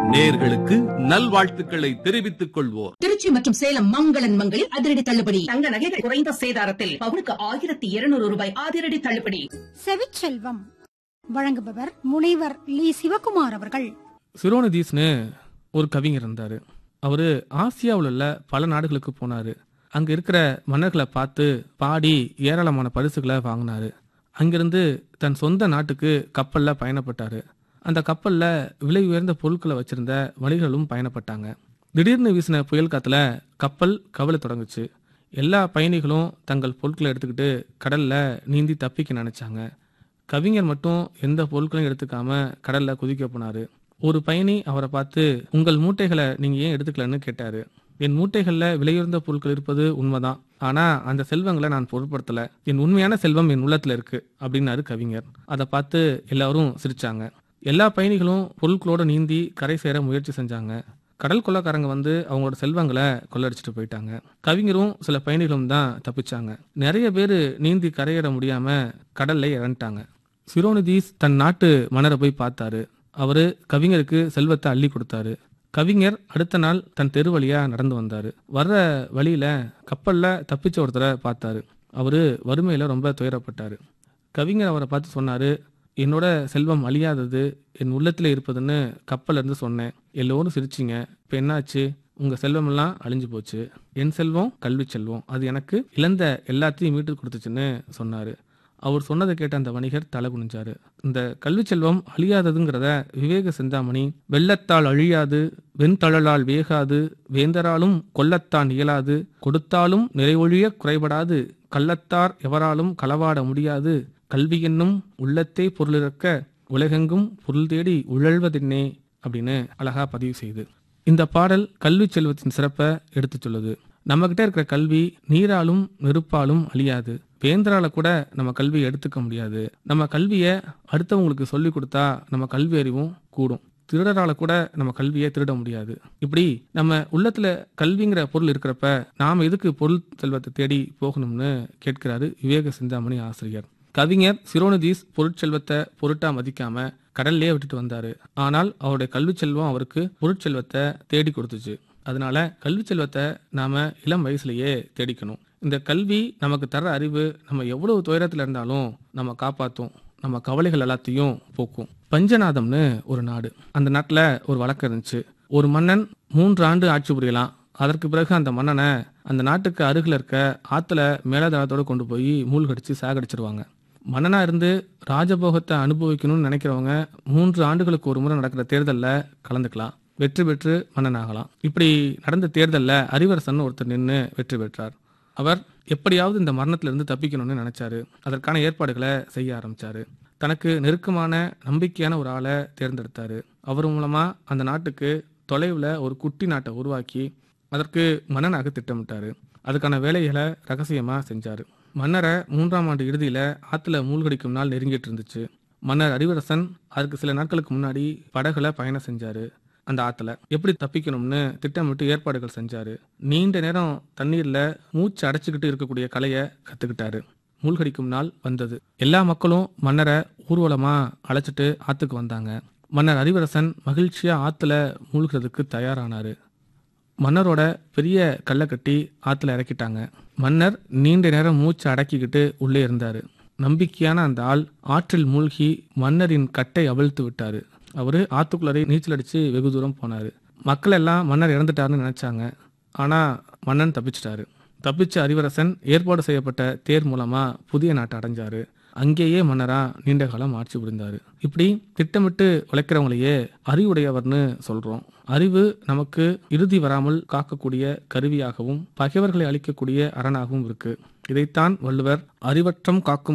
நேர்களுக்கு நல்வாழ்த்துக்களை தெரிவித்துக் கொள்வோர் திருச்சி மற்றும் சேலம் மங்களன் மங்களில் அதிரடி தள்ளுபடி தங்க நகைகள் குறைந்த சேதாரத்தில் பவுனுக்கு ஆயிரத்தி இருநூறு ரூபாய் அதிரடி தள்ளுபடி செவிச்செல்வம் வழங்குபவர் முனைவர் லீ சிவகுமார் அவர்கள் சிரோனதீஸ்னு ஒரு கவிஞர் இருந்தார் அவர் ஆசியாவில் உள்ள பல நாடுகளுக்கு போனார் அங்கே இருக்கிற மன்னர்களை பார்த்து பாடி ஏராளமான பரிசுகளை வாங்கினாரு அங்கிருந்து தன் சொந்த நாட்டுக்கு கப்பலில் பயணப்பட்டார் அந்த கப்பலில் விலை உயர்ந்த பொருட்களை வச்சிருந்த வணிகர்களும் பயணப்பட்டாங்க திடீர்னு வீசின புயல் காத்துல கப்பல் கவலை தொடங்குச்சு எல்லா பயணிகளும் தங்கள் பொருட்களை எடுத்துக்கிட்டு கடல்ல நீந்தி தப்பிக்க நினைச்சாங்க கவிஞர் மட்டும் எந்த பொருட்களையும் எடுத்துக்காம கடல்ல குதிக்க போனாரு ஒரு பயணி அவரை பார்த்து உங்கள் மூட்டைகளை நீங்க ஏன் எடுத்துக்கலன்னு கேட்டாரு என் மூட்டைகள்ல விலையுயர்ந்த பொருட்கள் இருப்பது உண்மைதான் ஆனா அந்த செல்வங்களை நான் பொருட்படுத்தல என் உண்மையான செல்வம் என் உள்ளத்துல இருக்கு அப்படின்னாரு கவிஞர் அதை பார்த்து எல்லாரும் சிரிச்சாங்க எல்லா பயணிகளும் பொருட்களோட நீந்தி கரை சேர முயற்சி செஞ்சாங்க கடல் கொள்ளக்காரங்க வந்து அவங்களோட செல்வங்களை கொள்ளடிச்சிட்டு போயிட்டாங்க கவிஞரும் சில பயணிகளும் தான் தப்பிச்சாங்க நிறைய பேர் நீந்தி கரையேற முடியாம கடல்ல இறந்துட்டாங்க சிரோனிதீஸ் தன் நாட்டு மன்னரை போய் பார்த்தாரு அவரு கவிஞருக்கு செல்வத்தை அள்ளி கொடுத்தாரு கவிஞர் அடுத்த நாள் தன் தெரு வழியா நடந்து வந்தாரு வர்ற வழியில கப்பல்ல தப்பிச்ச ஒருத்தரை பார்த்தாரு அவரு வறுமையில ரொம்ப துயரப்பட்டாரு கவிஞர் அவரை பார்த்து சொன்னாரு என்னோட செல்வம் அழியாதது என் உள்ளத்துல இருப்பதுன்னு கப்பல்ல இருந்து சொன்னேன் எல்லோரும் சிரிச்சிங்க இப்ப என்னாச்சு உங்க செல்வமெல்லாம் அழிஞ்சு போச்சு என் செல்வம் கல்வி செல்வம் அது எனக்கு இழந்த எல்லாத்தையும் மீட்டு கொடுத்துச்சுன்னு சொன்னாரு அவர் சொன்னதை கேட்ட அந்த வணிகர் தலை குனிஞ்சாரு இந்த கல்வி செல்வம் அழியாததுங்கிறத விவேக சிந்தாமணி வெள்ளத்தால் அழியாது வெண்தழலால் வேகாது வேந்தராலும் கொல்லத்தான் இயலாது கொடுத்தாலும் நிறைவொழிய குறைபடாது கள்ளத்தார் எவராலும் களவாட முடியாது கல்வி என்னும் உள்ளத்தே பொருளிறக்க உலகெங்கும் பொருள் தேடி உழல்வதென்னே அப்படின்னு அழகா பதிவு செய்யுது இந்த பாடல் கல்வி செல்வத்தின் சிறப்பை எடுத்து சொல்லுது நம்ம கிட்ட இருக்கிற கல்வி நீராலும் நெருப்பாலும் அழியாது வேந்தரால கூட நம்ம கல்வியை எடுத்துக்க முடியாது நம்ம கல்வியை அடுத்தவங்களுக்கு சொல்லி கொடுத்தா நம்ம கல்வி அறிவும் கூடும் திருடரால கூட நம்ம கல்வியை திருட முடியாது இப்படி நம்ம உள்ளத்துல கல்விங்கிற பொருள் இருக்கிறப்ப நாம எதுக்கு பொருள் செல்வத்தை தேடி போகணும்னு கேட்கிறாரு விவேக சிந்தாமணி ஆசிரியர் கவிஞர் சிரோனிதீஸ் பொருட்செல்வத்தை பொருட்டா மதிக்காம கடல்லே விட்டுட்டு வந்தாரு ஆனால் அவருடைய கல்வி செல்வம் அவருக்கு பொருட்செல்வத்தை தேடி கொடுத்துச்சு அதனால கல்வி செல்வத்தை நாம இளம் வயசுலயே தேடிக்கணும் இந்த கல்வி நமக்கு தர அறிவு நம்ம எவ்வளவு துயரத்துல இருந்தாலும் நம்ம காப்பாத்தும் நம்ம கவலைகள் எல்லாத்தையும் போக்கும் பஞ்சநாதம்னு ஒரு நாடு அந்த நாட்டுல ஒரு வழக்கம் இருந்துச்சு ஒரு மன்னன் மூன்று ஆண்டு ஆட்சி புரியலாம் அதற்கு பிறகு அந்த மன்னனை அந்த நாட்டுக்கு அருகில் இருக்க ஆத்துல மேலதளத்தோட கொண்டு போய் மூழ்கடிச்சு சாகடிச்சிருவாங்க மன்னனா இருந்து ராஜபோகத்தை அனுபவிக்கணும்னு நினைக்கிறவங்க மூன்று ஆண்டுகளுக்கு ஒரு முறை நடக்கிற தேர்தல்ல கலந்துக்கலாம் வெற்றி பெற்று மன்னன் ஆகலாம் இப்படி நடந்த தேர்தல்ல அறிவரசன் ஒருத்தர் நின்று வெற்றி பெற்றார் அவர் எப்படியாவது இந்த மரணத்திலிருந்து தப்பிக்கணும்னு நினைச்சாரு அதற்கான ஏற்பாடுகளை செய்ய ஆரம்பிச்சாரு தனக்கு நெருக்கமான நம்பிக்கையான ஒரு ஆளை தேர்ந்தெடுத்தாரு அவர் மூலமா அந்த நாட்டுக்கு தொலைவில் ஒரு குட்டி நாட்டை உருவாக்கி அதற்கு மன்னனாக திட்டமிட்டாரு அதுக்கான வேலைகளை ரகசியமா செஞ்சாரு மன்னரை மூன்றாம் ஆண்டு இறுதியில ஆத்துல மூழ்கடிக்கும் நாள் நெருங்கிட்டு இருந்துச்சு மன்னர் அறிவரசன் அதுக்கு சில நாட்களுக்கு முன்னாடி படகுல பயணம் செஞ்சாரு அந்த ஆத்துல எப்படி தப்பிக்கணும்னு திட்டமிட்டு ஏற்பாடுகள் செஞ்சாரு நீண்ட நேரம் தண்ணீர்ல மூச்சு அடைச்சுக்கிட்டு இருக்கக்கூடிய கலையை கத்துக்கிட்டாரு மூழ்கடிக்கும் நாள் வந்தது எல்லா மக்களும் மன்னரை ஊர்வலமா அழைச்சிட்டு ஆத்துக்கு வந்தாங்க மன்னர் அறிவரசன் மகிழ்ச்சியா ஆத்துல மூழ்கிறதுக்கு தயாரானாரு மன்னரோட பெரிய கல்லை கட்டி ஆத்துல இறக்கிட்டாங்க மன்னர் நீண்ட நேரம் மூச்சு அடக்கிக்கிட்டு உள்ளே இருந்தாரு நம்பிக்கையான அந்த ஆள் ஆற்றில் மூழ்கி மன்னரின் கட்டை அவிழ்த்து விட்டாரு அவரு ஆத்துக்குள்ளரை நீச்சல் அடிச்சு வெகு தூரம் போனாரு மக்கள் எல்லாம் மன்னர் இறந்துட்டாருன்னு நினைச்சாங்க ஆனா மன்னன் தப்பிச்சிட்டாரு தப்பிச்ச அறிவரசன் ஏற்பாடு செய்யப்பட்ட தேர் மூலமா புதிய நாட்டை அடைஞ்சாரு அங்கேயே மன்னரா நீண்ட காலம் ஆட்சி புரிந்தாரு இப்படி திட்டமிட்டு உழைக்கிறவங்களையே அறிவுடையவர்னு சொல்றோம் அறிவு நமக்கு இறுதி வராமல் காக்கக்கூடிய கருவியாகவும் பகைவர்களை அழிக்கக்கூடிய அரணாகவும் இருக்கு இதைத்தான் வள்ளுவர் அறிவற்றம் காக்கும்